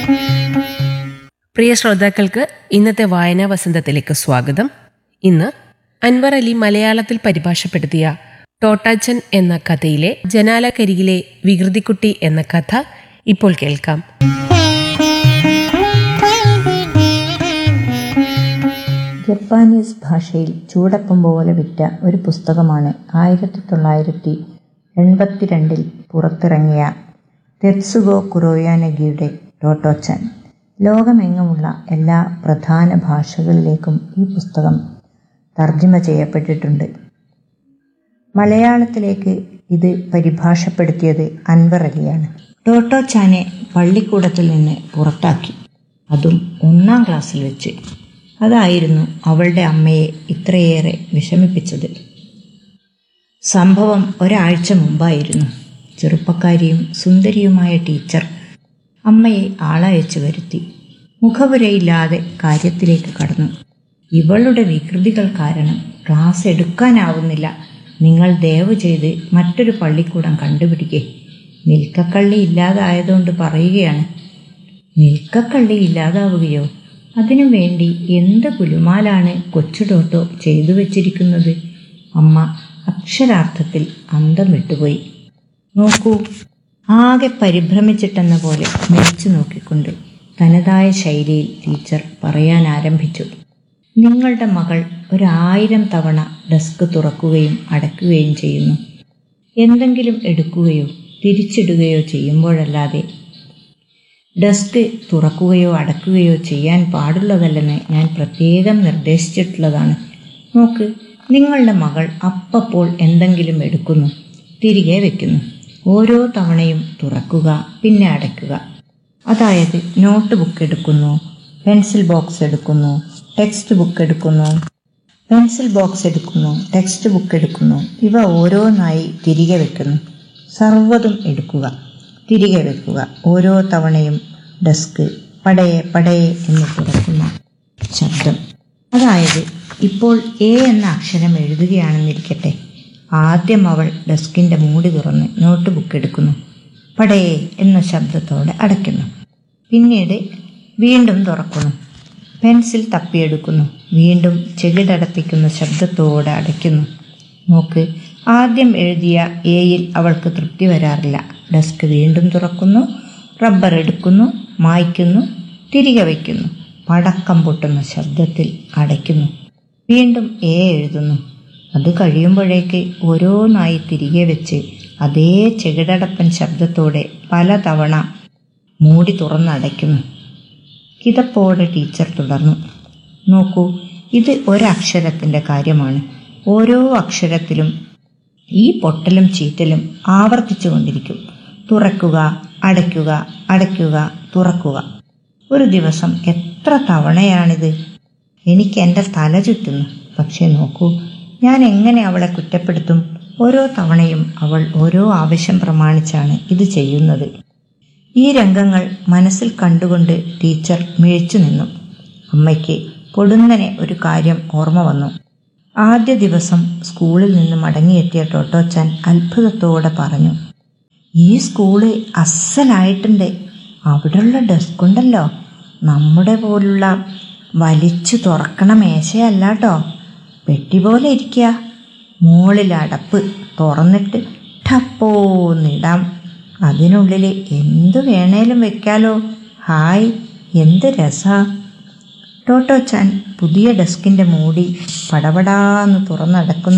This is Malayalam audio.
പ്രിയ ശ്രോതാക്കൾക്ക് ഇന്നത്തെ വായനാ വസന്തത്തിലേക്ക് സ്വാഗതം ഇന്ന് അൻവർ അലി മലയാളത്തിൽ പരിഭാഷപ്പെടുത്തിയ ടോട്ടാച്ചൻ എന്ന കഥയിലെ ജനാലക്കരികിലെ വികൃതിക്കുട്ടി എന്ന കഥ ഇപ്പോൾ കേൾക്കാം ജപ്പാനീസ് ഭാഷയിൽ ചൂടപ്പം പോലെ വിറ്റ ഒരു പുസ്തകമാണ് ആയിരത്തി തൊള്ളായിരത്തി എൺപത്തിരണ്ടിൽ പുറത്തിറങ്ങിയ തെത്സുഗോ കുറോയാനഗിയുടെ ടോട്ടോച്ചൻ ലോകമെങ്ങുമുള്ള എല്ലാ പ്രധാന ഭാഷകളിലേക്കും ഈ പുസ്തകം തർജ്ജിമ ചെയ്യപ്പെട്ടിട്ടുണ്ട് മലയാളത്തിലേക്ക് ഇത് പരിഭാഷപ്പെടുത്തിയത് അൻവർ അലിയാണ് ടോട്ടോച്ചാനെ പള്ളിക്കൂടത്തിൽ നിന്ന് പുറത്താക്കി അതും ഒന്നാം ക്ലാസ്സിൽ വെച്ച് അതായിരുന്നു അവളുടെ അമ്മയെ ഇത്രയേറെ വിഷമിപ്പിച്ചത് സംഭവം ഒരാഴ്ച മുമ്പായിരുന്നു ചെറുപ്പക്കാരിയും സുന്ദരിയുമായ ടീച്ചർ അമ്മയെ ആളയച്ചു വരുത്തി മുഖപുരയില്ലാതെ കാര്യത്തിലേക്ക് കടന്നു ഇവളുടെ വികൃതികൾ കാരണം ക്ലാസ് എടുക്കാനാവുന്നില്ല നിങ്ങൾ ദയവ് ചെയ്ത് മറ്റൊരു പള്ളിക്കൂടം കണ്ടുപിടിക്കേ നിൽക്കക്കള്ളി ഇല്ലാതായതുകൊണ്ട് പറയുകയാണ് നിൽക്കക്കള്ളി ഇല്ലാതാവുകയോ അതിനു വേണ്ടി എന്ത് കുലുമാലാണ് കൊച്ചു ടോട്ടോ ചെയ്തു വച്ചിരിക്കുന്നത് അമ്മ അക്ഷരാർത്ഥത്തിൽ അന്തം വിട്ടുപോയി നോക്കൂ ആകെ പരിഭ്രമിച്ചിട്ടെന്ന പോലെ മെരിച്ചു നോക്കിക്കൊണ്ട് തനതായ ശൈലിയിൽ ടീച്ചർ പറയാൻ ആരംഭിച്ചു നിങ്ങളുടെ മകൾ ഒരായിരം തവണ ഡെസ്ക് തുറക്കുകയും അടയ്ക്കുകയും ചെയ്യുന്നു എന്തെങ്കിലും എടുക്കുകയോ തിരിച്ചിടുകയോ ചെയ്യുമ്പോഴല്ലാതെ ഡെസ്ക് തുറക്കുകയോ അടക്കുകയോ ചെയ്യാൻ പാടുള്ളതല്ലെന്ന് ഞാൻ പ്രത്യേകം നിർദ്ദേശിച്ചിട്ടുള്ളതാണ് നോക്ക് നിങ്ങളുടെ മകൾ അപ്പപ്പോൾ എന്തെങ്കിലും എടുക്കുന്നു തിരികെ വെക്കുന്നു ഓരോ തവണയും തുറക്കുക പിന്നെ അടയ്ക്കുക അതായത് നോട്ട് ബുക്ക് എടുക്കുന്നു പെൻസിൽ ബോക്സ് എടുക്കുന്നു ടെക്സ്റ്റ് ബുക്ക് എടുക്കുന്നു പെൻസിൽ ബോക്സ് എടുക്കുന്നു ടെക്സ്റ്റ് ബുക്ക് എടുക്കുന്നു ഇവ ഓരോന്നായി തിരികെ വെക്കുന്നു സർവ്വതും എടുക്കുക തിരികെ വെക്കുക ഓരോ തവണയും ഡെസ്ക് പടയെ പടയെ എന്ന് തുറക്കുന്ന ശബ്ദം അതായത് ഇപ്പോൾ എ എന്ന അക്ഷരം എഴുതുകയാണെന്നിരിക്കട്ടെ ആദ്യം അവൾ ഡെസ്കിൻ്റെ മൂടി തുറന്ന് നോട്ട് ബുക്ക് എടുക്കുന്നു പടയെ എന്ന ശബ്ദത്തോടെ അടയ്ക്കുന്നു പിന്നീട് വീണ്ടും തുറക്കുന്നു പെൻസിൽ തപ്പിയെടുക്കുന്നു വീണ്ടും ചെകിടടപ്പിക്കുന്ന ശബ്ദത്തോടെ അടയ്ക്കുന്നു നോക്ക് ആദ്യം എഴുതിയ എയിൽ അവൾക്ക് തൃപ്തി വരാറില്ല ഡെസ്ക് വീണ്ടും തുറക്കുന്നു റബ്ബർ എടുക്കുന്നു മായ്ക്കുന്നു തിരികെ വയ്ക്കുന്നു പടക്കം പൊട്ടുന്ന ശബ്ദത്തിൽ അടയ്ക്കുന്നു വീണ്ടും എ എഴുതുന്നു അത് കഴിയുമ്പോഴേക്ക് ഓരോന്നായി തിരികെ വെച്ച് അതേ ചെകിടടപ്പൻ ശബ്ദത്തോടെ പലതവണ മൂടി തുറന്നടയ്ക്കുന്നു കിതപ്പോടെ ടീച്ചർ തുടർന്നു നോക്കൂ ഇത് ഒരക്ഷരത്തിൻ്റെ കാര്യമാണ് ഓരോ അക്ഷരത്തിലും ഈ പൊട്ടലും ചീറ്റലും ആവർത്തിച്ചു കൊണ്ടിരിക്കും തുറക്കുക അടയ്ക്കുക അടയ്ക്കുക തുറക്കുക ഒരു ദിവസം എത്ര തവണയാണിത് എനിക്ക് എൻ്റെ തല ചുറ്റുന്നു പക്ഷേ നോക്കൂ ഞാൻ എങ്ങനെ അവളെ കുറ്റപ്പെടുത്തും ഓരോ തവണയും അവൾ ഓരോ ആവശ്യം പ്രമാണിച്ചാണ് ഇത് ചെയ്യുന്നത് ഈ രംഗങ്ങൾ മനസ്സിൽ കണ്ടുകൊണ്ട് ടീച്ചർ മിഴിച്ചു നിന്നു അമ്മയ്ക്ക് പൊടുന്നനെ ഒരു കാര്യം ഓർമ്മ വന്നു ആദ്യ ദിവസം സ്കൂളിൽ നിന്ന് മടങ്ങിയെത്തിയ ടോട്ടോച്ചാൻ അത്ഭുതത്തോടെ പറഞ്ഞു ഈ സ്കൂള് അസ്സലായിട്ടുണ്ട് അവിടെയുള്ള ഡെസ്ക് ഉണ്ടല്ലോ നമ്മുടെ പോലുള്ള വലിച്ചു തുറക്കണ മേശയല്ല കേട്ടോ പെട്ടി പോലെ ഇരിക്കുക മുകളിൽ അടപ്പ് തുറന്നിട്ട് ടപ്പോന്നിടാം അതിനുള്ളിൽ എന്ത് വേണേലും വെക്കാലോ ഹായ് എന്ത് രസാ ടോട്ടോ ചാൻ പുതിയ ഡെസ്കിൻ്റെ മൂടി പടപടാന്ന് തുറന്നടക്കുന്ന